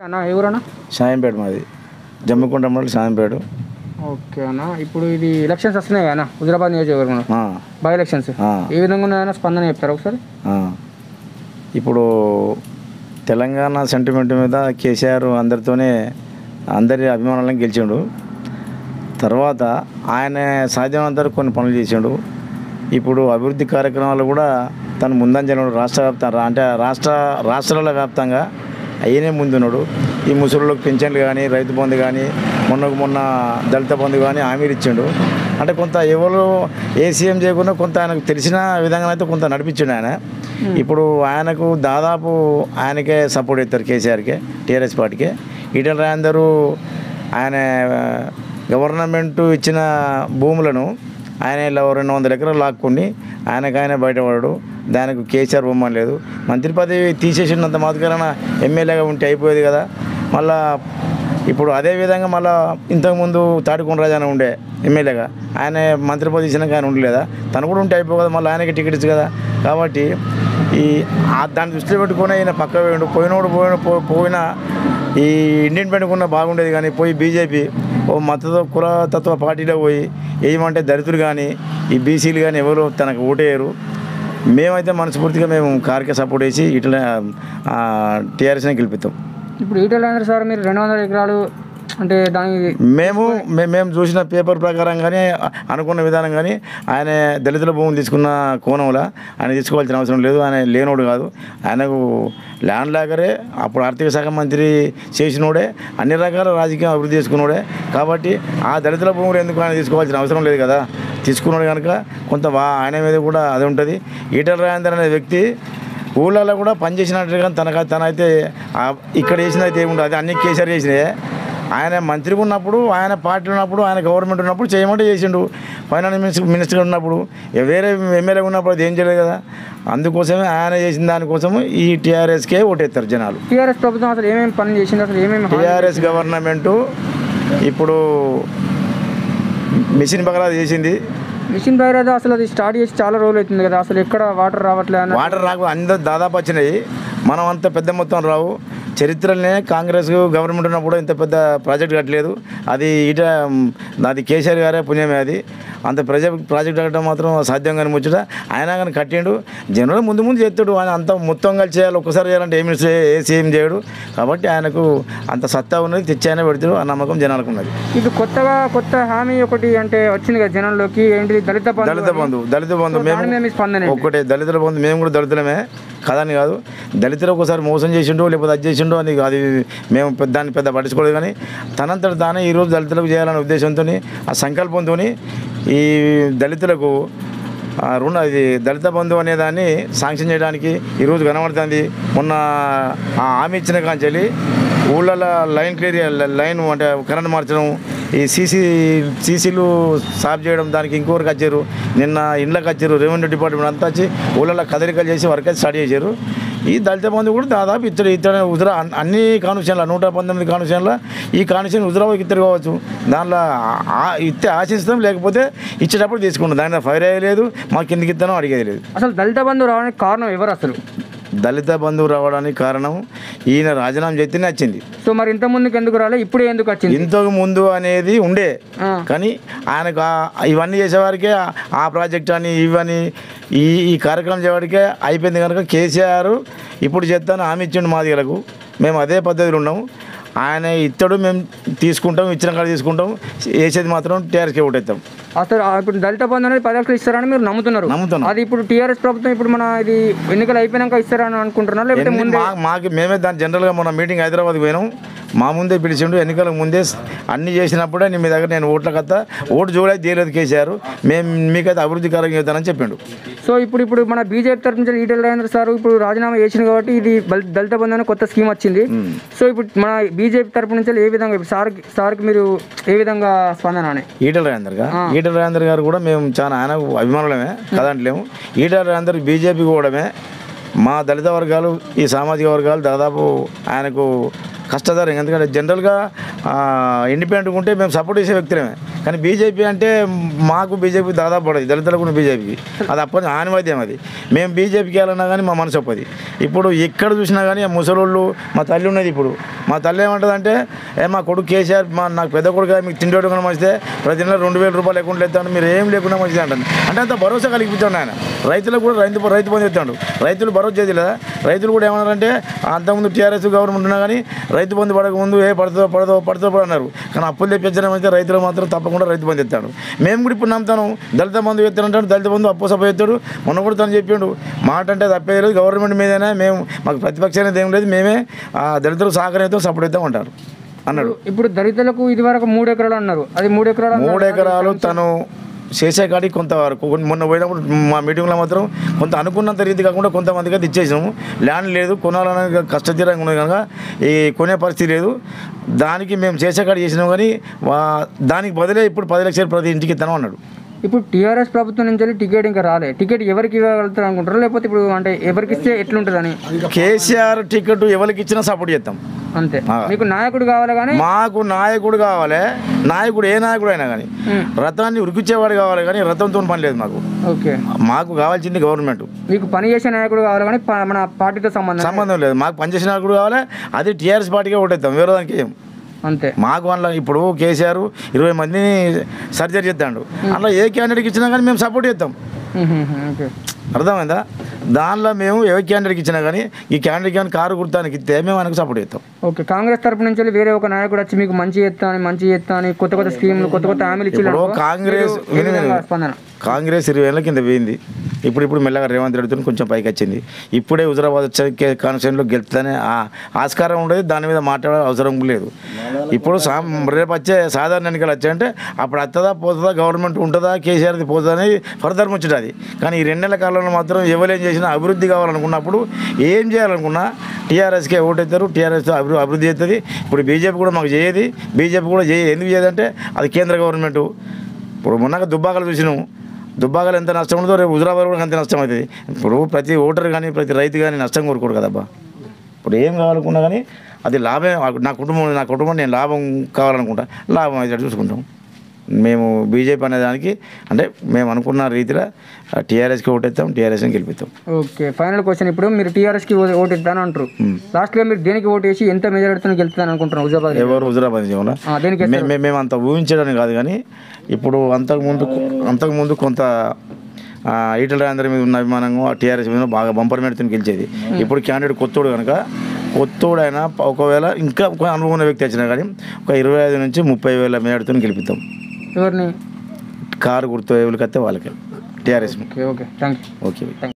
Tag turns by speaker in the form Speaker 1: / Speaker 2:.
Speaker 1: అన్న ఎవరన్నా
Speaker 2: షాయంపేట మాది జమ్మికుంట మండలి షాయంపేట
Speaker 1: ఓకే అన్న ఇప్పుడు ఇది ఎలక్షన్స్ వస్తున్నాయి అన్న హుజరాబాద్ నియోజకవర్గంలో
Speaker 2: ఆ,
Speaker 1: బై ఎలక్షన్స్
Speaker 2: ఆ.
Speaker 1: ఏ విధంగా ఉన్నాయన్న స్పందన చెప్తారా ఒకసారి
Speaker 2: ఆ. ఇప్పుడు తెలంగాణ సెంటిమెంట్ మీద కేసీఆర్ అందరితోనే అందరి అభిమానాలను గెలిచిండు తర్వాత ఆయన సాధ్యమైనంత కొన్ని పనులు చేసిండు ఇప్పుడు అభివృద్ధి కార్యక్రమాలు కూడా తను ముందంజనుడు రాష్ట్ర వ్యాప్తంగా అంటే రాష్ట్ర రాష్ట్రాల వ్యాప్తంగా అయ్యనే ముందున్నాడు ఈ ముసలిలోకి పింఛన్లు కానీ రైతు బంధు కానీ మొన్నకు మొన్న దళిత బంధు కానీ హామీలు ఇచ్చిండు అంటే కొంత ఎవరు ఏ సీఎం చేయకుండా కొంత ఆయనకు తెలిసిన విధంగా అయితే కొంత నడిపించిండు ఆయన ఇప్పుడు ఆయనకు దాదాపు ఆయనకే సపోర్ట్ అవుతారు కేసీఆర్కే టీఆర్ఎస్ పార్టీకే ఈటల రాజేందరు ఆయన గవర్నమెంట్ ఇచ్చిన భూములను ఆయన ఇలా రెండు వందల ఎకరాలు లాక్కొని ఆయనకు ఆయన బయటపడడు దానికి కేసీఆర్ బొమ్మని లేదు మంత్రి పదవి తీసేసినంత మాత్రమే ఎమ్మెల్యేగా ఉంటే అయిపోయేది కదా మళ్ళా ఇప్పుడు అదే విధంగా మళ్ళా ఇంతకుముందు తాటికొండ రాజా అని ఉండే ఎమ్మెల్యేగా ఆయన మంత్రి పదవి ఇచ్చినాక ఆయన ఉండలేదా తను కూడా ఉంటే అయిపో కదా మళ్ళీ ఆయనకి టికెట్ ఇచ్చు కదా కాబట్టి ఈ ఆ- దాన్ని దృష్టిలో పెట్టుకొని ఆయన పక్క పోయిండు పోయినోడు పోయిన పో- పోయినా ఈ ఇండియన్ పెట్టుకున్న బాగుండేది కానీ పోయి బీజేపీ ఓ మతతో కులతత్వ పార్టీలో పోయి ఏమంటే దళితులు కానీ ఈ బీసీలు కానీ ఎవరు తనకు ఓటేయరు మేమైతే మనస్ఫూర్తిగా మేము కార్కే సపోర్ట్ చేసి ఇట్లా టీఆర్ఎస్ని గెలిపిస్తాం
Speaker 1: ఇప్పుడు ఈటల రాజేంద్ర సార్ మీరు రెండు వందల ఎకరాలు అంటే దానికి
Speaker 2: మేము మే- మేము చూసిన పేపర్ ప్రకారం కానీ అనుకున్న విధానం కానీ ఆయన దళితుల భూములు తీసుకున్న కోణంలో ఆయన తీసుకోవాల్సిన అవసరం లేదు ఆయన లేనోడు కాదు ఆయనకు ల్యాండ్ లాగరే అప్పుడు ఆర్థిక శాఖ మంత్రి చేసినోడే అన్ని రకాల రాజకీయం అభివృద్ధి చేసుకున్నాడే కాబట్టి ఆ దళితుల భూములు ఎందుకు ఆయన తీసుకోవాల్సిన అవసరం లేదు కదా తీసుకున్నాడు కనుక కొంత వా ఆయన మీద కూడా అది ఉంటుంది ఈటల రాజేందర్ అనే వ్యక్తి ఊళ్ళల్లో కూడా పనిచేసినట్టు కానీ తనక తనైతే ఆ- ఇక్కడ చేసినది అయితే ఏముండదు అది అన్ని కేసీఆర్ చేసినాయే ఆయన మంత్రిగా ఉన్నప్పుడు ఆయన పార్టీ ఉన్నప్పుడు ఆయన గవర్నమెంట్ ఉన్నప్పుడు చేయమంటే చేసిండు ఫైనాన్స్ మినిస్టర్ మినిస్టర్ ఉన్నప్పుడు ఇక వేరే ఎమ్మెల్యే ఉన్నప్పుడు అది ఏం చేయలేదు కదా అందుకోసమే ఆయన చేసిన దానికోసము ఈ టీఆర్ఎస్కే ఓటేస్తారు జనాలు
Speaker 1: టీఆర్ఎస్ ప్రభుత్వం అసలు ఏమేమి పనులు చేసింది అసలు ఏమేమి హామీ-
Speaker 2: టీఆర్ఎస్ గవర్నమెంటు ఇప్పుడు మిషన్ బగలా చేసింది
Speaker 1: మిషన్ భగీరథ అసలు అది స్టార్ట్ చేసి చాలా రోజులు అవుతుంది కదా అసలు ఎక్కడ వాటర్ రావట్లే అన్న
Speaker 2: వాటర్ రాకు అందరు దాదాపు వచ్చినాయి మనం అంత పెద్ద మొత్తం రావు చరిత్రలోనే కాంగ్రెస్ గవర్నమెంట్ ఉన్నప్పుడు ఇంత పెద్ద ప్రాజెక్ట్ కట్టలేదు అది ఇట అది కేసీఆర్ గారే పుణ్యమే అది అంత ప్రాజెక్ట్ ప్రాజెక్ట్ కట్టడం మాత్రం సాధ్యం కానీ ముచ్చట ఆయన కానీ కట్టిండు జనరల్ ముందు ముందు చేస్తాడు ఆయన అంత మొత్తం కలిసి చేయాలి ఒక్కసారి చేయాలంటే ఏమి ఏ సీఎం చేయడు కాబట్టి ఆయనకు అంత సత్తా ఉన్నది తెచ్చి ఆయన పెడతాడు ఆ నమ్మకం జనాలకు ఉన్నది
Speaker 1: ఇప్పుడు కొత్తగా కొత్త హామీ ఒకటి అంటే వచ్చింది కదా జనంలోకి ఏంటిది దళిత బంధు
Speaker 2: దళిత
Speaker 1: అని.
Speaker 2: బంధు దళిత బంధు
Speaker 1: సో దాని మీద మీ స్పందన
Speaker 2: మేము
Speaker 1: ఏంటి?
Speaker 2: ఒక్కటే దళితుల బంధు మేము కూడా దళితులమే కదని కాదు దళితులు ఒకసారి మోసం చేసిండో లేకపోతే అది చేసిండో అని అది మేము పెద్ద దాన్ని పెద్ద పట్టించుకోలేదు కానీ తనంతట తానే ఈరోజు దళితులకు చేయాలనే ఉద్దేశంతో ఆ సంకల్పంతో ఈ దళితులకు ఆ రుణ ఇది దళిత బంధు అనే దాన్ని శాంక్షన్ చేయడానికి ఈరోజు కనబడుతుంది మొన్న ఆ హామీ ఇచ్చిన కాంచెల్లి ఊళ్ళలో లైన్ క్లియర్ లైన్ అంటే కరెంట్ మార్చడం ఈ సీసీ సీసీలు సాఫ్ చేయడం దానికి ఇంకొకరికి వచ్చారు నిన్న ఇండ్లకు వచ్చారు రెవెన్యూ డిపార్ట్మెంట్ అంతా వచ్చి ఊళ్ళలో కదలికలు చేసి వర్క్ అయితే స్టార్ట్ చేశారు ఈ దళిత బంధు కూడా దాదాపు ఇతడు ఇతడు ఉజరా అన్- అన్ని కాన్స్టిట్యూషన్ల నూట పంతొమ్మిది కాన్స్టిట్యూషన్ల ఈ కాన్స్టిట్యూషన్ హుజరాబాద్కి ఇద్దరు కావచ్చు దానిలో ఆ- ఇస్తే ఆశిస్తాం లేకపోతే ఇచ్చేటప్పుడు తీసుకుంటాం దాని ఫైర్ అయ్యలేదు మా కిందికి ఇస్తానో అడిగేది లేదు
Speaker 1: అసలు దళిత బంధు రావడానికి కారణం ఎవరు అసలు
Speaker 2: దళిత బంధువు రావడానికి కారణం ఈయన రాజీనామా చేస్తేనే వచ్చింది
Speaker 1: సో మరి ఇంత ముందుకు ఎందుకు రాలే ఇప్పుడే ఎందుకు వచ్చింది
Speaker 2: ఇంతకు ముందు అనేది ఉండే
Speaker 1: ఆ.
Speaker 2: కానీ ఆయనకు ఆ- ఇవన్నీ చేసేవారికే ఆ- ఆ ప్రాజెక్ట్ అని ఇవని ఈ ఈ కార్యక్రమం చేసేవాడికే అయిపోయింది కనుక కేసీఆర్ ఇప్పుడు చేస్తాను హామీ ఇచ్చిండు మాదిగలకు మేము అదే పద్ధతిలో ఉన్నాము ఆయన ఇత్తడు మేము తీసుకుంటాం ఇచ్చిన కాడ తీసుకుంటాం వేసేది మాత్రం టీఆర్ఎస్కి ఓటేస్తాం
Speaker 1: అసలు ఆ ఇప్పుడు దళిత బంధు అనేది పది లక్షలు ఇస్తారని మీరు నమ్ముతున్నారు
Speaker 2: నమ్ముతున్నాం.
Speaker 1: అది ఇప్పుడు టీఆర్ఎస్ ప్రభుత్వం ఇప్పుడు మన ఇది ఎన్నికలు అయిపోయినాక ఇస్తారని అనుకుంటున్నారు లేకపోతే
Speaker 2: ఎన్ని-
Speaker 1: ముందే
Speaker 2: మా మాకు మేమే దాని జనరల్గా మన మీటింగ్ హైదరాబాద్కి పోయినాం మా ముందే పిలిచిండు ఎన్నికలకు ముందే స్- అన్ని చేసినప్పుడే నీ మీ దగ్గర నేను ఓట్ల కథ ఓటు జోడే తీయలేదు కేసీఆర్ మేము మీకైతే అభివృద్ధి కార్యం చేద్దానని చెప్పిండు
Speaker 1: సో ఇప్పుడు ఇప్పుడు మన బీజేపీ తరఫు నుంచి ఈటల రాజేంద్ర సార్ ఇప్పుడు రాజీనామా చేసింది కాబట్టి ఇది బల్- దళిత బంధు అనే కొత్త స్కీమ్ వచ్చింది సో ఇప్పుడు మన బీజేపీ తరపు నుంచి ఏ విధంగా ఇప్పుడు సార్ సార్కి మీరు ఏ విధంగా స్పందన అని
Speaker 2: ఈటల రాజేందర్ గారు ఈటల రాజేందర్ గారు కూడా మేము చాలా ఆయన అభిమానులమే కదంటలేము ఈటల రాజేందర్ బీజేపీ కూడమే మా దళిత వర్గాలు ఈ సామాజిక వర్గాలు దాదాపు ఆయనకు కష్టతరం ఎందుకంటే జనరల్గా ఇండిపెండెంట్గా ఉంటే మేము సపోర్ట్ చేసే వ్యక్తులమే కానీ బీజేపీ అంటే మాకు బీజేపీ దాదాపు పడదు దళితులకు బీజేపీకి అది అప్పటి ఆనివాద్యం అది మేము బీజేపీకి వెళ్ళినా కానీ మా మనసు ఒప్పది ఇప్పుడు ఎక్కడ చూసినా కానీ ఆ ముసలోళ్ళు మా తల్లి ఉన్నది ఇప్పుడు మా తల్లి ఏమంటుందంటే ఏ మా కొడుకు కేసీఆర్ మా నాకు పెద్ద కొడుకు మీకు తిండి కూడా మంచిదే ప్రతి నెల రెండు వేల రూపాయలు లేకుండా ఎత్తాను మీరు ఏం లేకుండా మంచిది అంటాను అంటే అంత భరోసా కలిగిస్తాడు ఆయన రైతులకు కూడా రైతు రైతు బంధు ఎత్తాడు రైతులు భరోసా చేయదు లేదా రైతులు కూడా ఏమన్నారంటే అంతకుముందు టీఆర్ఎస్ గవర్నమెంట్ ఉన్నా కానీ రైతు బంధు పడక ముందు ఏ పడుతుందో పడదో పడుతుందో పడో అన్నారు కానీ అప్పులు తెప్పించడం అయితే రైతులు మాత్రం తప్పకుండా రైతు బంధు ఎత్తాడు మేము కూడా ఇప్పుడు నమ్ముతాను దళిత బంధు ఎత్తానంటాడు దళిత బంధు అప్పు సభ ఎత్తాడు మొన్న కూడా తను చెప్పిండు మాట అంటే తప్పేది లేదు గవర్నమెంట్ మీదైనా మేము మాకు ప్రతిపక్ష అనేది ఏం లేదు మేమే ఆ దళితులకు సహకరిస్తాం సపోర్ట్ అవుతాం అంటారు అన్నాడు
Speaker 1: ఇప్పుడు దళితులకు ఇది వరకు మూడు ఎకరాలు అన్నారు అది మూడు ఎకరాలు అన్నారు.
Speaker 2: మూడు ఎకరాలు తను చేసే కాడికి కొంతవరకు కొన్ని- మొన్న పోయినప్పుడు మా మీటింగ్లో మాత్రం కొంత అనుకున్నంత రీతి కాకుండా కొంతమందికి అయితే ఇచ్చేసినాము ల్యాండ్ లేదు కొనాలనే కష్టతీరంగా ఉన్నది కనుక ఈ కొనే పరిస్థితి లేదు దానికి మేము చేసే కాడ చేసినాం కానీ వా- దానికి బదిలే ఇప్పుడు పది లక్షలు ప్రతి ఇంటికి ఇస్తాను అన్నాడు
Speaker 1: ఇప్పుడు టీఆర్ఎస్ ప్రభుత్వం నుంచి వెళ్ళి టికెట్ ఇంకా రాలే టికెట్ ఎవరికి ఇవ్వగలుగుతారు అనుకుంటారు లేకపోతే ఇప్పుడు అంటే ఎవరికి ఇస్తే ఎట్లుంటుందని
Speaker 2: కేసీఆర్ టికెట్ ఎవరికి ఇచ్చినా సపోర్ట్ చేస్తాం
Speaker 1: అంతే
Speaker 2: ఆ.
Speaker 1: మీకు నాయకుడు కావాలి కానీ
Speaker 2: మాకు నాయకుడు కావాలి నాయకుడు ఏ నాయకుడు అయినా కానీ రథాన్ని ఉరికిచ్చేవాడు కావాలి కానీ రథంతో పని లేదు మాకు
Speaker 1: ఓకే
Speaker 2: మాకు కావాల్సింది గవర్నమెంట్
Speaker 1: మీకు పని చేసే నాయకుడు కావాలి కానీ ప- మన పార్టీతో సంబంధం
Speaker 2: సంబంధం లేదు మాకు పనిచేసిన నాయకుడు కావాలి అది టీఆర్ఎస్ పార్టీకే ఓటేస్తాం వేరే దానికి ఏం
Speaker 1: అంతే
Speaker 2: మాకు వాళ్ళ ఇప్పుడు కేసీఆర్ ఇరవై మందిని సర్జరీ చేస్తాడు అలా ఏ క్యాండిడేట్కి ఇచ్చినా కానీ మేము సపోర్ట్ చేస్తాం
Speaker 1: ఓకే
Speaker 2: అర్థమైందా దానిలో మేము ఏ క్యాండిడేట్కి ఇచ్చినా కానీ ఈ క్యాండిడేట్ కానీ కారు గుర్తానికి ఇస్తే మేము ఆయనకు సపోర్ట్ చేస్తాం
Speaker 1: ఓకే కాంగ్రెస్ తరపు నుంచి వెళ్ళి వేరే ఒక నాయకుడు వచ్చి మీకు మంచి చేస్తా అని మంచి చేస్తా అని కొత్త కొత్త స్కీమ్లు కొత్త కొత్త హామీలు ఇచ్చి
Speaker 2: ఇప్పుడు కాంగ్రెస్ విను, విను.
Speaker 1: స్పందన
Speaker 2: కాంగ్రెస్ ఇరవై ఏళ్ళ కింద పోయింది ఇప్పుడు ఇప్పుడు మెల్లగా రేవంత్ రెడ్డితో కొంచెం పైకి వచ్చింది ఇప్పుడే హుజరాబాద్ వచ్చే కాన్స్టిట్యూన్లో గెలుతుందనే ఆ- ఆస్కారం ఉండేది దాని మీద మాట్లాడే అవసరం లేదు ఇప్పుడు సా రేపు వచ్చే సాధారణ ఎన్నికలు వచ్చాయంటే అప్పుడు వస్తుందా పోతుందా గవర్నమెంట్ ఉంటుందా కేసీఆర్ది పోతుందా అనేది ఫర్దర్ ముచ్చట అది కానీ ఈ రెండు నెలల కాలంలో మాత్రం ఎవరేం చేసినా అభివృద్ధి కావాలనుకున్నప్పుడు ఏం చేయాలనుకున్నా టీఆర్ఎస్కే ఓటేస్తారు టీఆర్ఎస్ అభివృద్ధి అభివృద్ధి చేస్తుంది ఇప్పుడు బీజేపీ కూడా మాకు చేయదు బీజేపీ కూడా చేయ ఎందుకు చేయదంటే అది కేంద్ర గవర్నమెంట్ ఇప్పుడు మొన్నగా దుబ్బాకలు చూసినాము దుబ్బాకలు ఎంత నష్టం ఉందో రేపు హుజరాబాద్ కూడా అంత నష్టం అవుతుంది ఇప్పుడు ప్రతి ఓటర్ కానీ ప్రతి రైతు కానీ నష్టం కోరుకోడు కదబ్బా ఇప్పుడు ఏం కావాలనుకున్నా కానీ అది లాభమే నా కుటుంబం నా కుటుంబం నేను లాభం కావాలనుకుంటా లాభం అయితే చూసుకుంటాం మేము బీజేపీ అనే దానికి అంటే మేము అనుకున్న రీతిలో టీఆర్ఎస్కి ఓటేస్తాం టీఆర్ఎస్ని గెలిపిస్తాం
Speaker 1: ఓకే ఫైనల్ క్వశ్చన్ ఇప్పుడు మీరు టీఆర్ఎస్కి ఓటు ఇద్దాను అంటారు లాస్ట్గా మీరు దేనికి ఓటు వేసి ఎంత మెజారిటీతో గెలుస్తాను అనుకుంటున్నారు హుజాబాద్
Speaker 2: ఎవరు హుజరాబాద్ జీవంలో
Speaker 1: ఆ, దేనికి
Speaker 2: మే- మే- మేము అంత ఊహించడానికి కాదు కానీ ఇప్పుడు అంతకుముందు అంతకుముందు కొంత ఆ, ఈటల రాజేంద్ర మీద ఉన్న అభిమానంగా టీఆర్ఎస్ మీద బాగా బంపర్ మెడతో గెలిచేది ఇప్పుడు క్యాండిడేట్ కొత్తోడు కనుక కొత్తోడు అయినా ఒకవేళ ఇంకా ఒక అనుభవం ఉన్న వ్యక్తి వచ్చినా కానీ ఒక ఇరవై ఐదు నుంచి ముప్పై వేల మేడతో గెలిపిస్తాం
Speaker 1: ఎవరిని
Speaker 2: కారు గుర్తు ఎవరికి వస్తే వాళ్ళకి TRS
Speaker 1: okay okay thank you
Speaker 2: okay